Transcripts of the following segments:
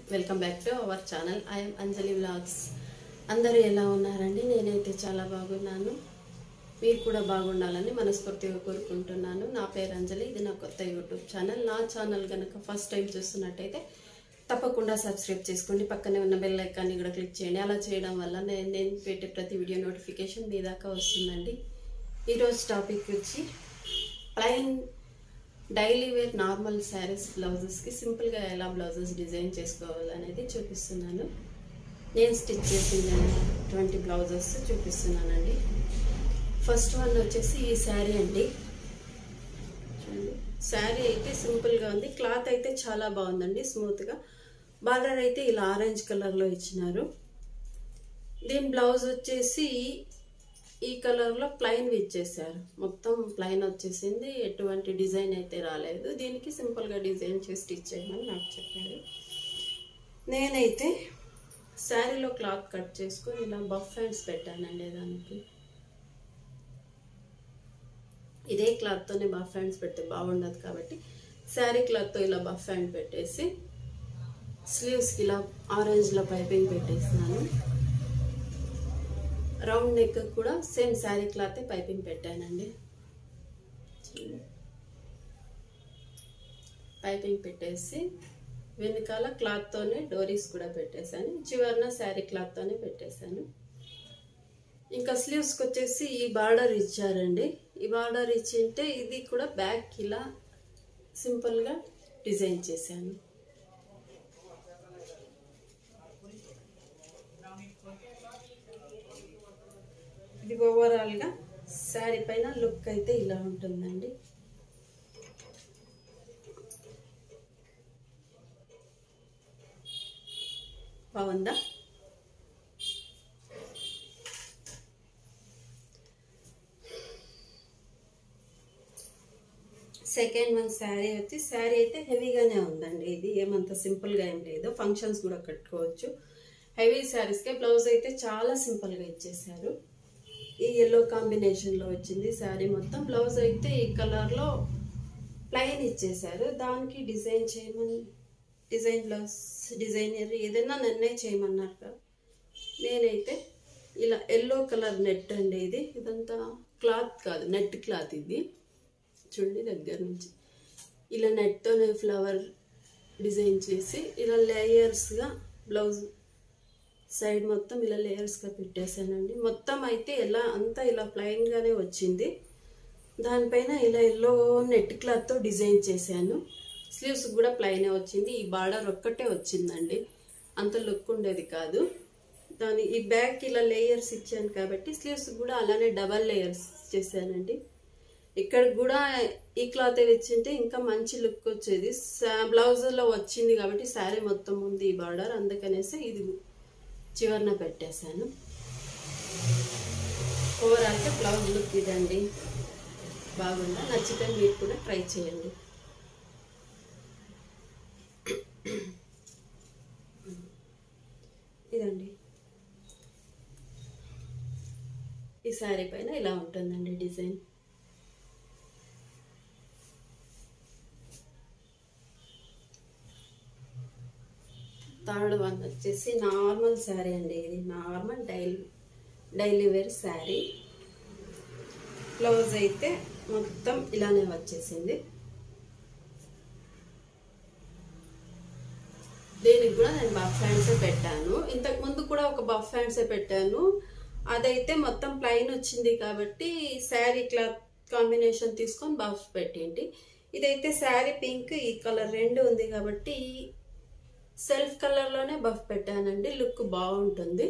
welcome back to our channel I'm Anjali vlogs అందరూ ఎలా ఉన్నారండి నేనైతే చాలా బాగున్నాను మీరు కూడా బాగుండాలని మనస్ఫూర్తిగా కోరుకుంటున్నాను నా పేరు అంజలి ఇది నా కొత్త యూట్యూబ్ ఛానల్ నా ఛానల్ కనుక ఫస్ట్ టైం చూస్తున్నట్టయితే తప్పకుండా సబ్స్క్రైబ్ చేసుకోండి పక్కనే ఉన్న బెల్ ఐకాన్ని కూడా క్లిక్ చేయండి అలా చేయడం వల్ల నేను నేను పెట్టే ప్రతి వీడియో నోటిఫికేషన్ మీ దాకా వస్తుందండి ఈరోజు టాపిక్ వచ్చి plain daily wear normal saris బ్లౌజెస్కి సింపుల్గా ఎలా బ్లౌజెస్ డిజైన్ చేసుకోవాలనేది చూపిస్తున్నాను నేను స్టిచ్ చేసినటువంటి బ్లౌజెస్ చూపిస్తున్నానండి ఫస్ట్ వన్ వచ్చేసి ఈ శారీ అండి చూడండి శారీ అయితే సింపుల్గా ఉంది క్లాత్ అయితే చాలా బాగుందండి స్మూత్గా బార్డర్ అయితే ఇలా ఆరెంజ్ కలర్లో ఇచ్చినారు దీని బ్లౌజ్ వచ్చేసి ఈ కలర్లో ప్లైన్ ఇచ్చేసారు మొత్తం ప్లైన్ వచ్చేసింది ఎటువంటి డిజైన్ అయితే రాలేదు దీనికి సింపుల్గా డిజైన్ చేసి స్టిచ్ చేయమని నాకు చెప్పారు నేనైతే శారీలో క్లాత్ కట్ చేసుకొని ఇలా బఫ్ హ్యాండ్స్ పెట్టానండి దానికి ఇదే క్లాత్తోనే బఫ్ హ్యాండ్స్ పెడితే బాగుండదు కాబట్టి శారీ క్లాత్తో ఇలా బఫ్ హ్యాండ్ పెట్టేసి స్లీవ్స్కి ఇలా ఆరెంజ్లో పైపింగ్ పెట్టేసినాను రౌండ్ నెక్ కూడా సేమ్ శారీ క్లాత్ పైపింగ్ పెట్టానండి పైపింగ్ పెట్టేసి వెనకాల క్లాత్తోనే డోరీస్ కూడా పెట్టేశాను చివరిన శారీ క్లాత్తోనే పెట్టేశాను ఇంకా స్లీవ్స్కి వచ్చేసి ఈ బార్డర్ ఇచ్చారండి ఈ బార్డర్ ఇచ్చింటే ఇది కూడా బ్యాక్ ఇలా సింపుల్గా డిజైన్ చేశాను ఇది ఓవరాల్గా శారీ పైన లుక్ అయితే ఇలా ఉంటుందండి బాగుందా సెకండ్ వన్ శారీ వచ్చి శారీ అయితే హెవీగానే ఉందండి ఇది ఏమంత సింపుల్గా ఏం లేదు ఫంక్షన్స్ కూడా కట్టుకోవచ్చు హెవీ శారీస్కే బ్లౌజ్ అయితే చాలా సింపుల్గా ఇచ్చేసారు ఈ ఎల్లో కాంబినేషన్లో వచ్చింది శారీ మొత్తం బ్లౌజ్ అయితే ఈ కలర్లో ప్లైన్ ఇచ్చేసారు దానికి డిజైన్ చేయమని డిజైన్ బ్లౌజ్ డిజైనర్ ఏదైనా నన్నే చేయమన్నారు కదా నేనైతే ఇలా ఎల్లో కలర్ నెట్ అండి ఇది ఇదంతా క్లాత్ కాదు నెట్ క్లాత్ ఇది చూడండి దగ్గర నుంచి ఇలా నెట్తోనే ఫ్లవర్ డిజైన్ చేసి ఇలా లేయర్స్గా బ్లౌజ్ సైడ్ మొత్తం ఇలా లేయర్స్గా పెట్టేశానండి మొత్తం అయితే ఎలా అంతా ఇలా ప్లెయిన్గానే వచ్చింది దానిపైన ఇలా ఎల్లో నెట్ క్లాత్తో డిజైన్ చేశాను స్లీవ్స్ కూడా ప్లైనే వచ్చింది ఈ బార్డర్ ఒక్కటే వచ్చిందండి అంత లుక్ ఉండేది కాదు దాని ఈ బ్యాక్ ఇలా లేయర్స్ ఇచ్చాను కాబట్టి స్లీవ్స్ కూడా అలానే డబల్ లేయర్స్ చేశానండి ఇక్కడ కూడా ఈ క్లాత్ ఇచ్చింటే ఇంకా మంచి లుక్ వచ్చేది బ్లౌజ్లో వచ్చింది కాబట్టి శారీ మొత్తం ఉంది ఈ బార్డర్ అందుకనేసి ఇది చివరిన పెట్టేశాను ఓవరాల్గా బ్లౌజ్ లుక్ ఇదండి బాగుందా నచ్చితే మీరు కూడా ట్రై చేయండి ఇదండి ఈ శారీ పైన ఇలా ఉంటుందండి డిజైన్ థర్డ్ వన్ వచ్చేసి నార్మల్ శారీ అండి ఇది normal daily daily wear sari blouse అయితే మొత్తం ఇలానే వచ్చేసింది దీనికి కూడా నేను బఫ్ హ్యాండ్సే పెట్టాను ఇంతకు ముందు కూడా ఒక బఫ్ హ్యాండ్సే పెట్టాను అదైతే మొత్తం ప్లైన్ వచ్చింది కాబట్టి శారీ క్లాత్ కాంబినేషన్ తీసుకొని బఫ్ పెట్టేయండి ఇదైతే శారీ పింక్ ఈ కలర్ రెండు ఉంది కాబట్టి సెల్ఫ్ కలర్లోనే బఫ్ పెట్టానండి లుక్ బాగుంటుంది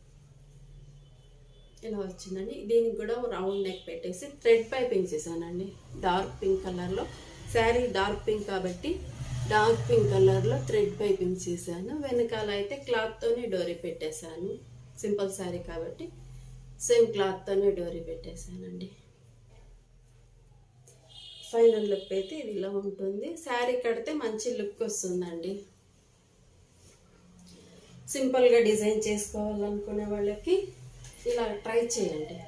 ఇలా వచ్చిందండి దీనికి కూడా రౌండ్ నెక్ పెట్టేసి థ్రెడ్ పైపింగ్ చేశానండి డార్క్ పింక్ కలర్లో శారీ డార్క్ పింక్ కాబట్టి డార్క్ పింక్ కలర్లో థ్రెడ్ పైపింగ్ చేశాను వెనకాల అయితే క్లాత్తోనే డోరీ పెట్టేశాను సింపుల్ శారీ కాబట్టి సేమ్ క్లాత్తోనే డోరీ పెట్టేశానండి ఫైనల్ లుక్ అయితే ఇది ఇలా ఉంటుంది శారీ కడితే మంచి లుక్ వస్తుందండి సింపుల్గా డిజైన్ చేసుకోవాలనుకునే వాళ్ళకి ఇలా ట్రై చేయండి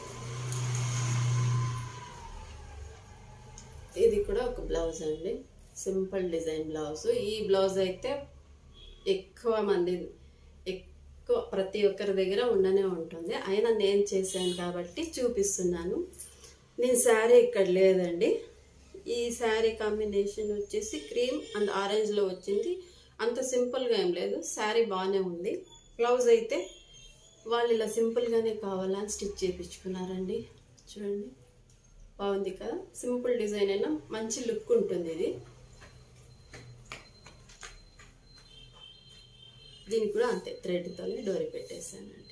ఇది కూడా ఒక బ్లౌజ్ అండి సింపుల్ డిజైన్ బ్లౌజ్ ఈ బ్లౌజ్ అయితే ఎక్కువ మంది ఎక్కువ ప్రతి ఒక్కరి దగ్గర ఉండనే ఉంటుంది అయినా నేను చేశాను కాబట్టి చూపిస్తున్నాను నేను శారీ ఇక్కడ లేదండి ఈ శారీ కాంబినేషన్ వచ్చేసి క్రీమ్ అండ్ ఆరెంజ్లో వచ్చింది అంత సింపుల్గా ఏం లేదు శారీ బాగానే ఉంది బ్లౌజ్ అయితే వాళ్ళు ఇలా సింపుల్గానే కావాలని స్టిచ్ చేయించుకున్నారండి చూడండి బాగుంది కదా సింపుల్ డిజైన్ అయినా మంచి లుక్ ఉంటుంది ఇది దీనికి కూడా అంతే థ్రెడ్తోనే డోరీ పెట్టేశానండి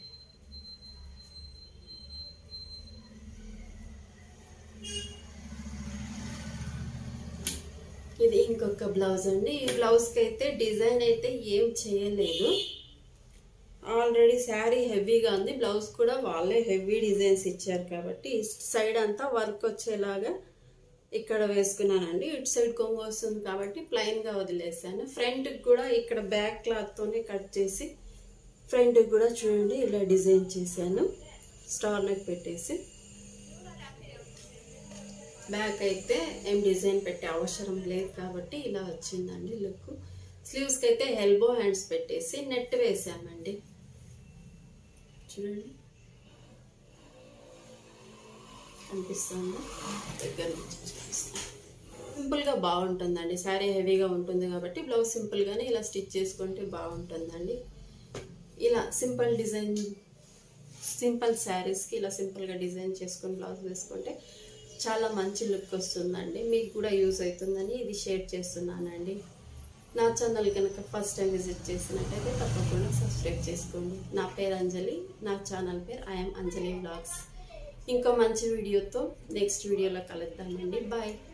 ఇది ఇంకొక బ్లౌజ్ అండి ఈ బ్లౌజ్కి అయితే డిజైన్ అయితే ఏం చేయలేదు ఆల్రెడీ శారీ హెవీగా ఉంది బ్లౌజ్ కూడా వాళ్ళే హెవీ డిజైన్స్ ఇచ్చారు కాబట్టి సైడ్ అంతా వర్క్ వచ్చేలాగా ఇక్కడ వేసుకున్నానండి ఇటు సైడ్ కొంగు వస్తుంది కాబట్టి ప్లెయిన్గా వదిలేసాను ఫ్రంట్కి కూడా ఇక్కడ బ్యాక్ క్లాత్తోనే కట్ చేసి ఫ్రంట్కి కూడా చూడండి ఇలా డిజైన్ చేశాను స్టార్ నెక్ పెట్టేసి బ్యాక్ అయితే ఏం డిజైన్ పెట్టే అవసరం లేదు కాబట్టి ఇలా వచ్చిందండి లుక్ స్లీవ్స్కి అయితే ఎల్బో హ్యాండ్స్ పెట్టేసి నెట్ వేసామండి చూడండి కనిపిస్తుంది దగ్గర నుంచి చూపిస్తాను సింపుల్గా బాగుంటుందండి శారీ హెవీగా ఉంటుంది కాబట్టి బ్లౌజ్ సింపుల్గానే ఇలా స్టిచ్ చేసుకుంటే బాగుంటుందండి ఇలా సింపుల్ డిజైన్ సింపుల్ శారీస్కి ఇలా సింపుల్గా డిజైన్ చేసుకొని బ్లౌజ్ వేసుకుంటే చాలా మంచి లుక్ వస్తుందండి మీకు కూడా యూజ్ అవుతుందని ఇది షేర్ చేస్తున్నానండి నా ఛానల్ కనుక ఫస్ట్ టైం విజిట్ చేసినట్టయితే తప్పకుండా సబ్స్క్రైబ్ చేసుకోండి నా పేరు అంజలి నా ఛానల్ పేరు ఐఎమ్ అంజలి బ్లాగ్స్ ఇంకో మంచి వీడియోతో నెక్స్ట్ వీడియోలో కలుద్దామండి బాయ్